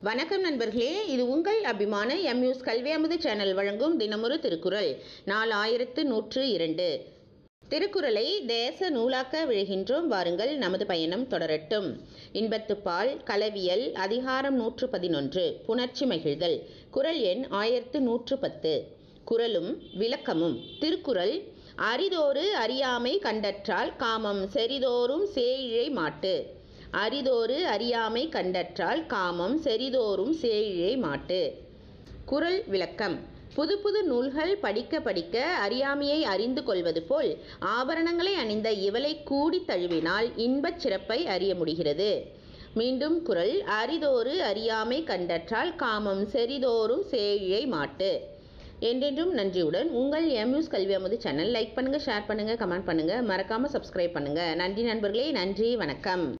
வணக்கம் நண்பர்களே இது உங்கள் அபிமான எம்யூஸ் கல்வி அமுது சேனல் வழங்கும் தினமொரு திருக்குறள் நாள் ஆயிரத்து நூற்று இரண்டு திருக்குறளை தேச நூலாக்க விழுகின்றோம் வாருங்கள் நமது பயணம் தொடரட்டும் இன்பத்துப்பால் களவியல் அதிகாரம் நூற்று பதினொன்று புணர்ச்சி மகிழ்தல் குறள் எண் ஆயிரத்து நூற்று பத்து குறளும் விளக்கமும் திருக்குறள் அரிதோறு அறியாமை கண்டற்றால் காமம் செறிதோறும் சேயிழை மாட்டு அரிதோறு அறியாமை கண்டற்றால் காமம் செறிதோறும் சேயிழை மாட்டு குறள் விளக்கம் புது புது நூல்கள் படிக்க படிக்க அறியாமையை அறிந்து கொள்வது போல் ஆபரணங்களை அணிந்த இவளை கூடி தழுவினால் இன்பச் சிறப்பை அறிய முடிகிறது மீண்டும் குறள் அரிதோறு அறியாமை கண்டற்றால் காமம் செறிதோறும் சேழியை மாட்டு என்றென்றும் நன்றியுடன் உங்கள் எம்யூஸ் கல்வி அமுது சேனல் லைக் பண்ணுங்கள் ஷேர் பண்ணுங்கள் கமெண்ட் பண்ணுங்கள் மறக்காமல் சப்ஸ்கிரைப் பண்ணுங்கள் நன்றி நண்பர்களே நன்றி வணக்கம்